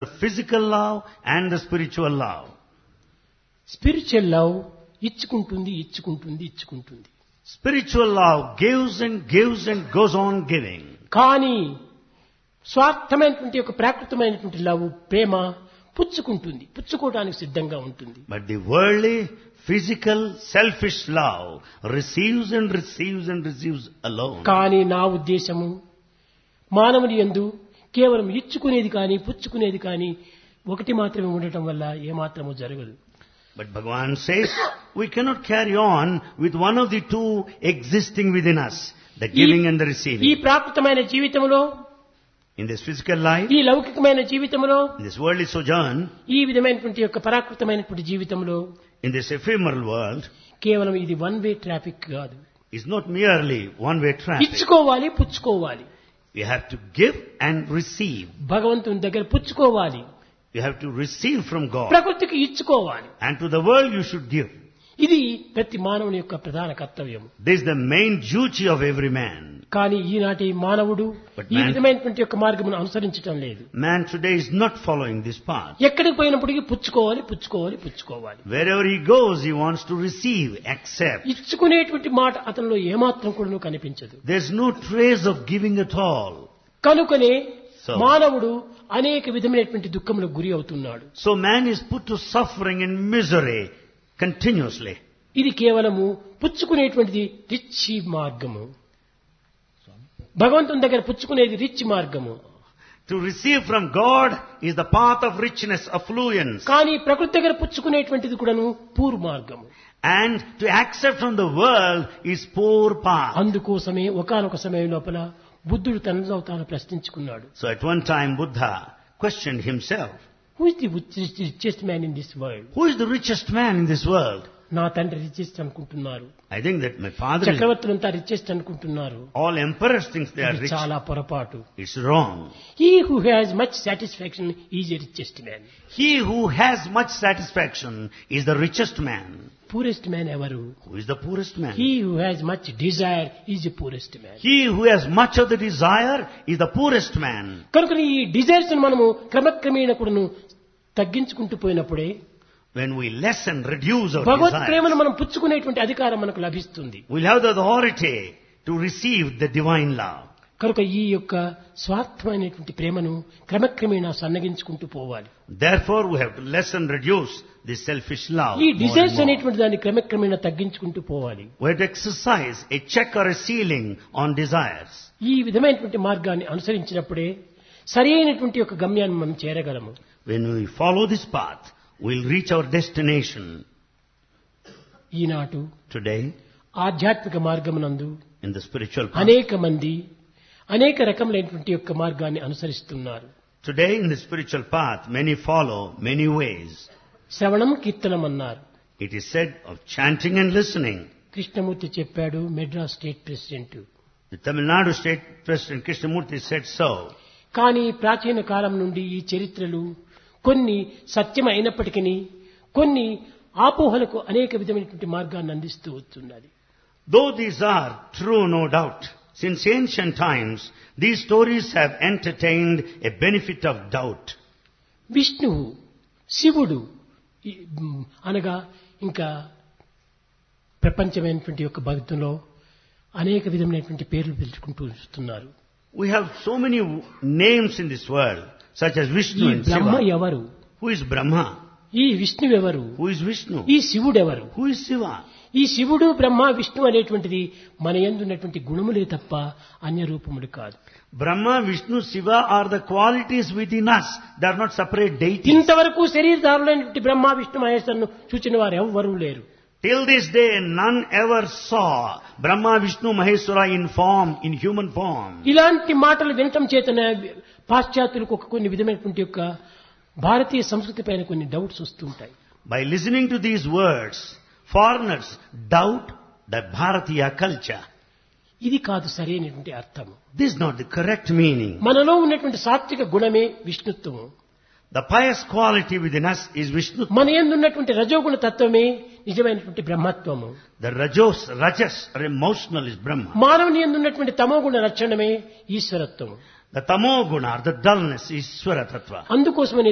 physical love and the spiritual love. Spiritual love ఇచ్చుకుంటుంది ఇచ్చుకుంటుంది ఇచ్చుకుంటుంది Spiritual love gives and gives and goes on giving. కానీ స్వార్థమైనటువంటి ఒక ప్రాకృతమైనటువంటి love ప్రేమ పుచ్చుకుంటుంది పుచ్చుకోవడానికి సిద్ధంగా ఉంటుంది But the worldly, physical, selfish love receives and receives and receives alone. కానీ నా ఉద్దేశము మానవుని యందు కేవలం ఇచ్చుకునేది కానీ పుచ్చుకునేది కానీ ఒకటి మాత్రమే ఉండటం వల్ల ఏమాత్రము జరగదు But Bhagavan says we cannot carry on with one of the two existing within us, the giving and the ఈ receiving. ప్రాకృతమైన జీవితంలో In this physical life, ఈ లౌకికమైన జీవితంలో in this worldly sojourn, ఈ విధమైనటువంటి యొక్క పరాకృతమైనటువంటి జీవితంలో in this ephemeral world, కేవలం ఇది వన్ వే ట్రాఫిక్ కాదు is not merely one-way traffic. ఇచ్చుకోవాలి పుచ్చుకోవాలి You have to give and receive. భగవంతుని దగ్గర పుచ్చుకోవాలి You have to receive from God. ప్రకృతికి ఇచ్చుకోవాలి And to the world you should give. ఇది ప్రతి మానవుని యొక్క ప్రధాన కర్తవ్యం This is the main duty of every man. కానీ ఈనాటి మానవుడు But ఈ man- విధమైనటువంటి యొక్క మార్గమును అనుసరించటం లేదు Man today is not following this path. ఎక్కడికి పోయినప్పటికీ పుచ్చుకోవాలి పుచ్చుకోవాలి పుచ్చుకోవాలి Wherever he goes, he wants to receive, accept. ఇచ్చుకునేటువంటి మాట అతనిలో ఏమాత్రం కూడా కనిపించదు There's no trace of giving at all. కనుకనే So- మానవుడు అనేక విధమైనటువంటి దుఃఖములకు గురి అవుతున్నాడు So man is put to suffering and misery continuously. ఇది కేవలము పుచ్చుకునేటువంటిది రిచ్ మార్గము భగవంతుని దగ్గర పుచ్చుకునేది రిచ్ మార్గము To receive from God is the path of richness, affluence. కానీ ప్రకృతి దగ్గర పుచ్చుకునేటువంటిది కూడాను పూర్ మార్గము And to accept from the world is poor path. అందుకోసమే ఒకానొక సమయం లోపల బుద్ధుడు తనలో తాను ప్రశ్నించుకున్నాడు So at one time Buddha questioned himself, who is the richest man in this world who is the richest man in this world? నా తండ్రి రిచెస్ట్ అనుకుంటున్నారు I think that my father is, చక్రవర్తులంతా రిచెస్ట్ అనుకుంటున్నారు all emperors think they are ఇది rich. చాలా పొరపాటు It's wrong. He who has much satisfaction is a richest man He who has much satisfaction is the richest man. Poorest man ఎవరు Who is the poorest man? He who has much desire is a poorest man He who has much of the desire is the poorest man. కనుక ఈ desires మనము క్రమక్రమేణ కూడాను తగ్గించుకుంటూ పోయినప్పుడే When we lessen, reduce our Bhagwat desire, ప్రేమను మనం పుచ్చుకునేటువంటి అధికారం మనకు లభిస్తుంది we'll have the authority to receive the divine love. కనుక ఈ యొక్క స్వార్థమైనటువంటి ప్రేమను క్రమక్రమేణా సన్నగించుకుంటూ పోవాలి Therefore, we have to lessen, reduce this selfish love. ఈ more and డిజైర్స్ more. అనేటువంటి దాన్ని క్రమక్రమేణా తగ్గించుకుంటూ పోవాలి We have to exercise a check or a ceiling on desires. ఈ విధమైనటువంటి మార్గాన్ని అనుసరించినప్పుడే సరి అయినటువంటి యొక్క గమ్యాన్ని మనం చేరగలము When we follow this path, we'll reach our destination. ఈనాటు Today, ఆధ్యాత్మిక మార్గమునందు in the spiritual path, అనేక మంది అనేక రకములైనటువంటి యొక్క మార్గాన్ని అనుసరిస్తున్నారు today in the spiritual path, many follow many ways. శ్రవణం కీర్తనం అన్నారు It is said of chanting and listening. Krishnamurthy చెప్పాడు Madras state president The Tamil Nadu State President Krishnamurti said so. కానీ ప్రాచీన కాలం నుండి ఈ చరిత్రలు కొన్ని సత్యం అయినప్పటికీ కొన్ని ఆపోహలకు అనేక విధమైనటువంటి మార్గాన్ని అందిస్తూ వస్తున్నది Though these are true, no doubt, since ancient times, these stories have entertained a benefit of doubt. విష్ణువు శివుడు ఈ, మ్, అనగా ఇంకా ప్రపంచమైనటువంటి యొక్క భక్తులో అనేక విధమైనటువంటి పేర్లు పిలుచుకుంటూ వస్తున్నారు We have so many w- names in this world, such as ఈ Vishnu and బ్రహ్మ Shiva. ఎవరు Who is Brahma? ఈ విష్ణువెవరు Who is Vishnu? ఈ శివుడెవరు Who is Shiva? ఈ శివుడు బ్రహ్మ విష్ణు అనేటువంటిది మన యందున్నటువంటి గుణములే తప్ప అన్య రూపములు కాదు Brahma, Vishnu, Shiva are the qualities within us. They are not separate deities. ఇంతవరకు శరీరధారులైనటువంటి బ్రహ్మ విష్ణు మహేశ్వరును చూచిన వారు ఎవ్వరూ లేరు Till this day, none ever saw Brahma, Vishnu, Maheshwara in form, in human form. ఇలాంటి మాటలు వినటం చేతనే పాశ్చాత్యులకు ఒక కొన్ని విధమైనటువంటి యొక్క భారతీయ సంస్కృతి పైన కొన్ని డౌట్స్ వస్తుంటాయి By listening to these words, foreigners doubt the Bharatiya culture. ఇది కాదు సరైనటువంటి అర్థము This is not the correct meaning. మనలో ఉన్నటువంటి సాత్విక గుణమే విష్ణుత్వము The pious quality within us is Vishnu. మన ఎందున్నటువంటి రజోగుణ తత్వమే నిజమైనటువంటి బ్రహ్మత్వము The rajos, rajas or emotional is Brahma. మానవుని ఎందున్నటువంటి తమోగుణ లక్షణమే ఈశ్వరత్వము The tamo guna or the dullness is Swara Tattva. అందుకోసమని